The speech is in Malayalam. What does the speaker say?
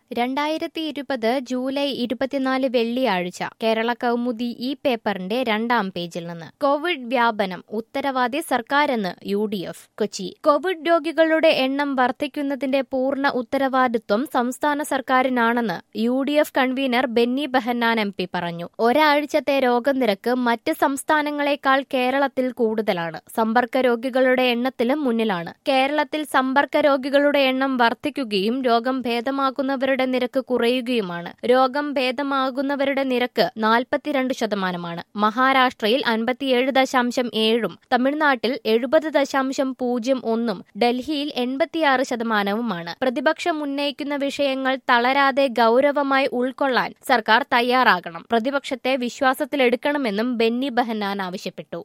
രണ്ടായിരത്തി ഇരുപത് ജൂലൈ ഇരുപത്തിനാല് വെള്ളിയാഴ്ച കേരള കൗമുദി ഈ പേപ്പറിന്റെ രണ്ടാം പേജിൽ നിന്ന് കോവിഡ് വ്യാപനം ഉത്തരവാദി സർക്കാരെന്ന് U D F Kochi Covid രോഗികളുടെ എണ്ണം വർദ്ധിക്കുന്നതിന്റെ പൂർണ്ണ ഉത്തരവാദിത്വം സംസ്ഥാന സർക്കാരിനാണെന്ന് U D F convener Benny Behanan M P പറഞ്ഞു ഒരാഴ്ചത്തെ രോഗനിരക്ക് മറ്റ് സംസ്ഥാനങ്ങളെക്കാൾ കേരളത്തിൽ കൂടുതലാണ് സമ്പർക്ക രോഗികളുടെ എണ്ണത്തിലും മുന്നിലാണ് കേരളത്തിൽ സമ്പർക്ക രോഗികളുടെ എണ്ണം വർദ്ധിക്കുകയും രോഗം ഭേദമാകുന്നവരുടെ നിരക്ക് കുറയുകയുമാണ് രോഗം ഭേദമാകുന്നവരുടെ നിരക്ക് നാൽപ്പത്തിരണ്ട് ശതമാനമാണ് മഹാരാഷ്ട്രയിൽ അൻപത്തിയേഴ് ദശാംശം ഏഴും തമിഴ്നാട്ടിൽ എഴുപത് ദശാംശം പൂജ്യം ഒന്നും ഡൽഹിയിൽ എൺപത്തിയാറ് ശതമാനവുമാണ് പ്രതിപക്ഷം ഉന്നയിക്കുന്ന വിഷയങ്ങൾ തളരാതെ ഗൌരവമായി ഉൾക്കൊള്ളാൻ സർക്കാർ തയ്യാറാകണം പ്രതിപക്ഷത്തെ വിശ്വാസത്തിലെടുക്കണമെന്നും ബെന്നി ബെഹന്നാൻ ആവശ്യപ്പെട്ടു